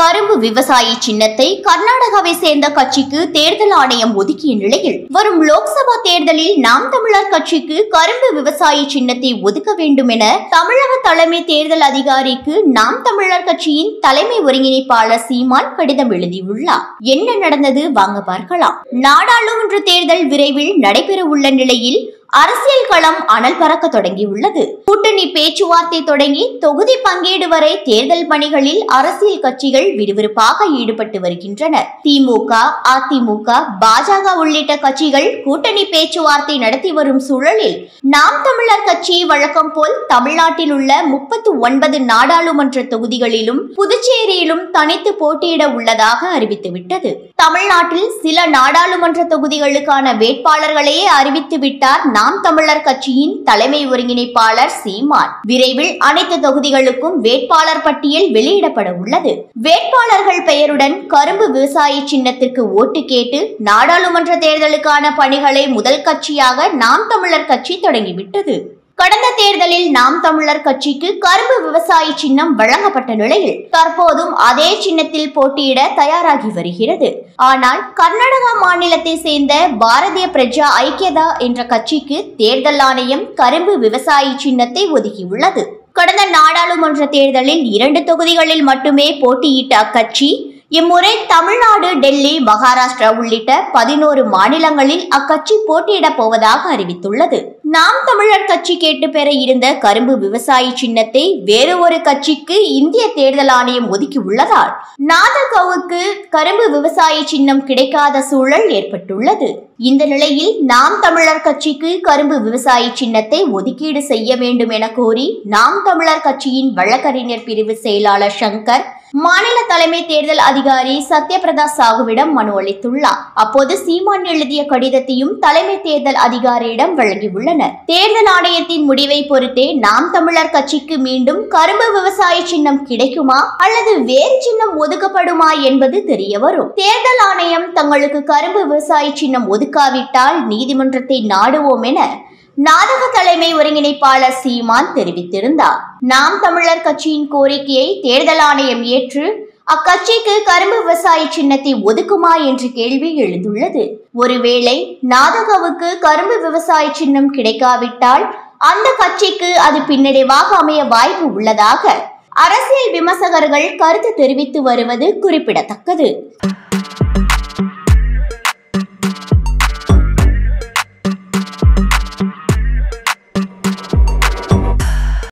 கரும்பு விவசாயி சின்னத்தை கர்நாடகாவை சேர்ந்த கட்சிக்கு தேர்தல் ஆணையம் ஒதுக்கிய நிலையில் வரும் லோக்சபா தேர்தலில் நாம் தமிழர் கட்சிக்கு கரும்பு விவசாயி சின்னத்தை ஒதுக்க வேண்டும் என தமிழக தலைமை தேர்தல் அதிகாரிக்கு நாம் தமிழர் கட்சியின் தலைமை ஒருங்கிணைப்பாளர் சீமான் கடிதம் எழுதியுள்ளார் என்ன நடந்தது வாங்க பார்க்கலாம் நாடாளுமன்ற தேர்தல் விரைவில் நடைபெற உள்ள நிலையில் அரசியல் களம் அனல் பறக்க தொடங்கியுள்ளது கூட்டணி பேச்சுவார்த்தை தொடங்கி தொகுதி பங்கீடு வரை தேர்தல் பணிகளில் அரசியல் கட்சிகள் விறுவிறுப்பாக ஈடுபட்டு வருகின்றன திமுக அதிமுக பாஜக உள்ளிட்ட கட்சிகள் கூட்டணி பேச்சுவார்த்தை நடத்தி வரும் சூழலில் நாம் தமிழர் கட்சி வழக்கம் போல் தமிழ்நாட்டில் உள்ள முப்பத்து ஒன்பது நாடாளுமன்ற தொகுதிகளிலும் புதுச்சேரியிலும் தனித்து போட்டியிட உள்ளதாக அறிவித்துவிட்டது தமிழ்நாட்டில் சில நாடாளுமன்ற தொகுதிகளுக்கான வேட்பாளர்களையே அறிவித்து விட்டார் நாம் தமிழர் கட்சியின் தலைமை ஒருங்கிணைப்பாளர் சீமான் விரைவில் அனைத்து தொகுதிகளுக்கும் வேட்பாளர் பட்டியல் வெளியிடப்பட உள்ளது வேட்பாளர்கள் பெயருடன் கரும்பு விவசாய சின்னத்திற்கு ஓட்டு கேட்டு நாடாளுமன்ற தேர்தலுக்கான பணிகளை முதல் கட்சியாக நாம் தமிழர் கட்சி தொடங்கிவிட்டது கடந்த தேர்தலில் நாம் தமிழர் கட்சிக்கு கரும்பு விவசாயி சின்னம் வழங்கப்பட்ட நிலையில் தற்போதும் அதே சின்னத்தில் போட்டியிட தயாராகி வருகிறது ஆனால் கர்நாடகா மாநிலத்தை சேர்ந்த பாரதிய பிரஜா ஐக்கியதா என்ற கட்சிக்கு தேர்தல் ஆணையம் கரும்பு விவசாயி சின்னத்தை ஒதுக்கியுள்ளது கடந்த நாடாளுமன்ற தேர்தலில் இரண்டு தொகுதிகளில் மட்டுமே போட்டியிட்ட அக்கட்சி இம்முறை தமிழ்நாடு டெல்லி மகாராஷ்டிரா உள்ளிட்ட பதினோரு மாநிலங்களில் அக்கட்சி போட்டியிடப் போவதாக அறிவித்துள்ளது நாம் தமிழர் கட்சி கேட்டு பெற இருந்த கரும்பு விவசாயி சின்னத்தை வேறு ஒரு கட்சிக்கு இந்திய தேர்தல் ஆணையம் ஒதுக்கி உள்ளதால் நாதகவுக்கு கரும்பு விவசாயி சின்னம் கிடைக்காத சூழல் ஏற்பட்டுள்ளது இந்த நிலையில் நாம் தமிழர் கட்சிக்கு கரும்பு விவசாயி சின்னத்தை ஒதுக்கீடு செய்ய வேண்டும் என கோரி நாம் தமிழர் கட்சியின் வழக்கறிஞர் பிரிவு செயலாளர் சங்கர் மாநில தலைமை தேர்தல் அதிகாரி சத்யபிரதா சாகுவிடம் மனு அளித்துள்ளார் அப்போது சீமான் எழுதிய கடிதத்தையும் தலைமை தேர்தல் அதிகாரியிடம் வழங்கியுள்ளனர் தேர்தல் ஆணையத்தின் முடிவை பொறுத்தே நாம் தமிழர் கட்சிக்கு மீண்டும் கரும்பு விவசாய சின்னம் கிடைக்குமா அல்லது வேறு சின்னம் ஒதுக்கப்படுமா என்பது தெரிய வரும் தேர்தல் ஆணையம் தங்களுக்கு கரும்பு விவசாய சின்னம் ஒதுக்காவிட்டால் நீதிமன்றத்தை நாடுவோம் என நாடக தலைமை ஒருங்கிணைப்பாளர் சீமான் தெரிவித்திருந்தார் நாம் தமிழர் கட்சியின் கோரிக்கையை தேர்தல் ஆணையம் ஏற்று அக்கட்சிக்கு கரும்பு விவசாய சின்னத்தை ஒதுக்குமா என்ற கேள்வி எழுந்துள்ளது ஒருவேளை நாதகவுக்கு கரும்பு விவசாய சின்னம் கிடைக்காவிட்டால் அந்த கட்சிக்கு அது பின்னடைவாக அமைய வாய்ப்பு உள்ளதாக அரசியல் விமர்சகர்கள் கருத்து தெரிவித்து வருவது குறிப்பிடத்தக்கது